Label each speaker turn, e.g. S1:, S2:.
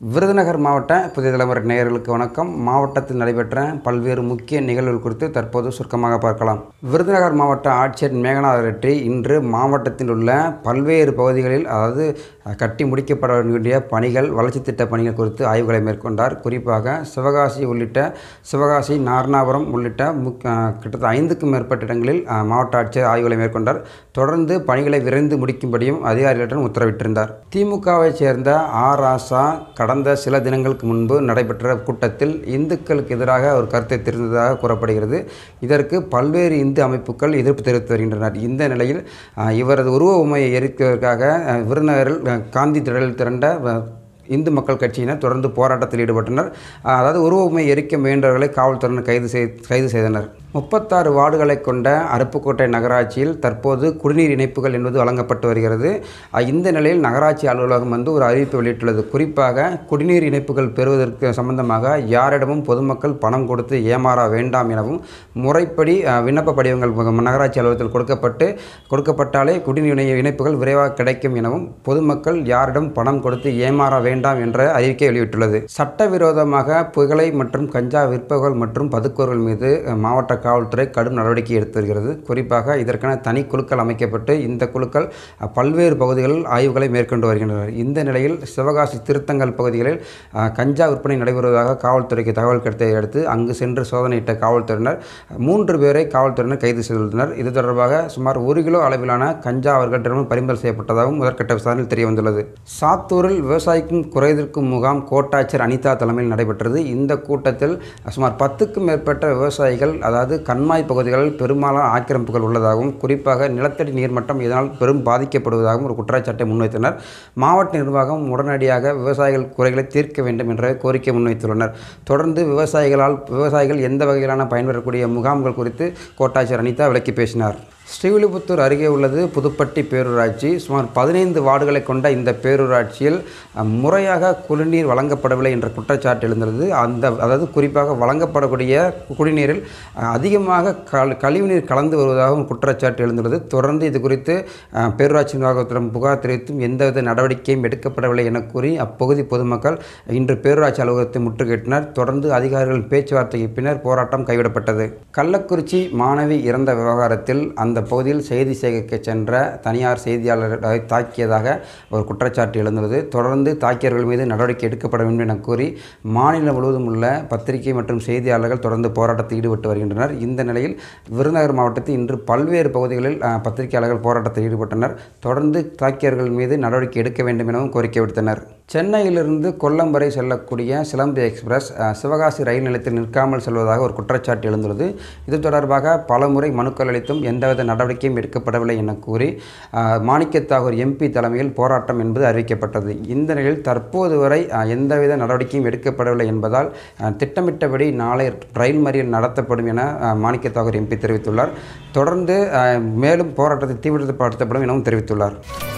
S1: விருதுநகர் மாவட்ட புதிய தலைமுறை நேயர்களுக்கு வணக்கம் மாவட்டத்தில் நடைபெற்ற பல்வேறு முக்கிய நிகழ்வுகள் குறித்து தற்போது சுருக்கமாக பார்க்கலாம் விருதுநகர் மாவட்ட ஆட்சியர் மேகநாத ரெட்டி இன்று மாவட்டத்தில் உள்ள பல்வேறு பகுதிகளில் அதாவது அஹ், கட்டி முடிக்கப்பட வேண்டிய பணிகள் வளர்ச்சி திட்ட பணிகள் குறித்து ஆய்வுகளை மேற்கொண்டார் குறிப்பாக சிவகாசி உள்ளிட்ட சிவகாசி நார்னாபுரம் உள்ளிட்ட முக் அஹ், கிட்டத்தட்ட ஐந்துக்கும் மேற்பட்ட இடங்களில் அஹ், மாவட்ட ஆட்சியர் ஆய்வுகளை மேற்கொண்டார் தொடர்ந்து பணிகளை விரைந்து முடிக்கும்படியும் அதிகாரிகளிடம் உத்தரவிட்டிருந்தார் திமுகவை சேர்ந்த ஆர் ராசா கடந்த சில தினங்களுக்கு முன்பு நடைபெற்ற கூட்டத்தில் இந்துக்களுக்கு எதிராக ஒரு கருத்தை தெரிந்ததாக கூறப்படுகிறது இதற்கு பல்வேறு இந்து அமைப்புகள் எதிர்ப்பு தெரிவித்து வருகின்றனர் இந்த நிலையில் அஹ், இவரது உருவ உமையை எரிப்பதற்காக அஹ், விருதுநகரில் அஹ், காந்தி திடலில் திரண்ட அஹ், இந்து மக்கள் கட்சியினர் தொடர்ந்து போராட்டத்தில் ஈடுபட்டனர் அஹ், அதாவது உருவமை எரிக்க முயன்றவர்களை காவல்துறையினர் கைது செய் கைது செய்தனர் முப்பத்தாறு வார்டுகளை கொண்ட அருப்புக்கோட்டை நகராட்சியில் தற்போது குடிநீர் இணைப்புகள் என்பது வழங்கப்பட்டு வருகிறது அஹ், இந்த நிலையில் நகராட்சி அலுவலகம் வந்து ஒரு அறிவிப்பு வெளியிட்டுள்ளது குறிப்பாக குடிநீர் இணைப்புகள் பெறுவதற்கு சம்பந்தமாக யாரிடமும் பொதுமக்கள் பணம் கொடுத்து ஏமாற வேண்டாம் எனவும் முறைப்படி அஹ், விண்ணப்ப படிவங்கள் ம- நகராட்சி அலுவலகத்தில் கொடுக்கப்பட்டு கொடுக்கப்பட்டாலே குடிநீர் இணை- இணைப்புகள் விரைவாக கிடைக்கும் எனவும் பொதுமக்கள் யாரிடம் பணம் கொடுத்து ஏமாற வேண்டாம் என்ற அறிவிக்கை வெளியிட்டுள்ளது சட்டவிரோதமாக புகழை மற்றும் கஞ்சா விற்பவர்கள் மற்றும் பதுக்கோர்கள் மீது அஹ், மாவட்ட காவல்துறை கடும் நடவடிக்கை எடுத்து வருகிறது குறிப்பாக இதற்கென தனி குழுக்கள் அமைக்கப்பட்டு இந்த குழுக்கள் அஹ், பல்வேறு பகுதிகளில் ஆய்வுகளை மேற்கொண்டு வருகின்றனர் இந்த நிலையில் சிவகாசி திருத்தங்கல் பகுதிகளில் அஹ், கஞ்சா விற்பனை நடைபெறுவதாக காவல்துறைக்கு தகவல் கிடைத்ததை அடுத்து அங்கு சென்று சோதனையிட்ட காவல்துறையினர் மூன்று பேரை காவல்துறையினர் கைது செய்துள்ளனர் இது தொடர்பாக சுமார் ஒரு கிலோ அளவிலான கஞ்சா அவர்களிடமும் பறிமுதல் செய்யப்பட்டதாகவும் முதற்கட்ட விசாரணையில் தெரிய வந்துள்ளது சாத்தூரில் விவசாயிக்கும் குறைதீர்க்கும் முகாம் கோட்டாட்சியர் அனிதா தலைமையில் நடைபெற்றது இந்த கூட்டத்தில் சுமார் பத்துக்கும் மேற்பட்ட விவசாயிகள் அதாவது கண்மாய் பகுதிகளில் பெரும்பாலான ஆக்கிரமிப்புகள் உள்ளதாகவும் குறிப்பாக நிலத்தடி நீர்மட்டம் இதனால் பெரும் பாதிக்கப்படுவதாகவும் ஒரு குற்றச்சாட்டை முன்வைத்தனர் மாவட்ட நிர்வாகம் உடனடியாக விவசாயிகள் குறைகளை தீர்க்க வேண்டும் என்ற கோரிக்கை முன்வைத்துள்ளனர் தொடர்ந்து விவசாயிகளால் விவசாயிகள் எந்த வகையிலான பயன்பெறக்கூடிய முகாம்கள் குறித்து கோட்டாட்சியர் அனிதா விளக்கி பேசினார் ஸ்ரீவில்லிபுத்தூர் அருகே உள்ளது புதுப்பட்டி பேரூராட்சி சுமார் பதினைந்து வார்டுகளை கொண்ட இந்த பேரூராட்சியில் அஹ், முறையாக குடிநீர் வழங்கப்படவில்லை என்ற குற்றச்சாட்டு எழுந்துள்ளது அந்த அதாவது குறிப்பாக வழங்கப்படக்கூடிய குடிநீரில் அஹ், அதிகமாக கல் கழிவுநீர் கலந்து வருவதாகவும் குற்றச்சாட்டு எழுந்துள்ளது தொடர்ந்து இது குறித்து அஹ், பேரூராட்சி நிர்வாகத்திடம் புகார் தெரிவித்தும் எந்தவித நடவடிக்கையும் எடுக்கப்படவில்லை என கூறி அப்பகுதி பொதுமக்கள் இன்று பேரூராட்சி அலுவலகத்தை முற்றுகையிட்டனர் தொடர்ந்து அதிகாரிகளின் பேச்சுவார்த்தைக்கு பின்னர் போராட்டம் கைவிடப்பட்டது கள்ளக்குறிச்சி மாணவி இறந்த விவகாரத்தில் அந்த பகுதியில் செய்தி சேகரிக்க சென்ற தனியார் செய்தியாளரை தாக்கியதாக ஒரு குற்றச்சாட்டு எழுந்துள்ளது தொடர்ந்து தாக்கியவர்கள் மீது நடவடிக்கை எடுக்கப்பட வேண்டும் என கூறி மாநிலம் முழுவதும் உள்ள பத்திரிகை மற்றும் செய்தியாளர்கள் தொடர்ந்து போராட்டத்தில் ஈடுபட்டு வருகின்றனர் இந்த நிலையில் விருதுநகர் மாவட்டத்தில் இன்று பல்வேறு பகுதிகளில் அஹ், பத்திரிகையாளர்கள் போராட்டத்தில் ஈடுபட்டனர் தொடர்ந்து தாக்கியவர்கள் மீது நடவடிக்கை எடுக்க வேண்டும் எனவும் கோரிக்கை விடுத்தனர் சென்னையிலிருந்து கொல்லம் வரை செல்லக்கூடிய சிலம்பு எக்ஸ்பிரஸ் அஹ், சிவகாசி ரயில் நிலையத்தில் நிற்காமல் செல்வதாக ஒரு குற்றச்சாட்டு எழுந்துள்ளது இது தொடர்பாக பலமுறை மனுக்கள் அளித்தும் எந்தவித நடவடிக்கையும் எடுக்கப்படவில்லை என கூறி அஹ், மாணிக்க தாகூர் எம்பி தலைமையில் போராட்டம் என்பது அறிவிக்கப்பட்டது இந்த நிலையில் தற்போது வரை அஹ், எந்தவித நடவடிக்கையும் எடுக்கப்படவில்லை என்பதால் அஹ், திட்டமிட்டபடி நாளை ரயில் மறியல் நடத்தப்படும் என அஹ், மாணிக்க தாகூர் எம்பி தெரிவித்துள்ளார் தொடர்ந்து அஹ், மேலும் போராட்டத்தை தீவிரப்படுத்தப்படும் எனவும் தெரிவித்துள்ளார்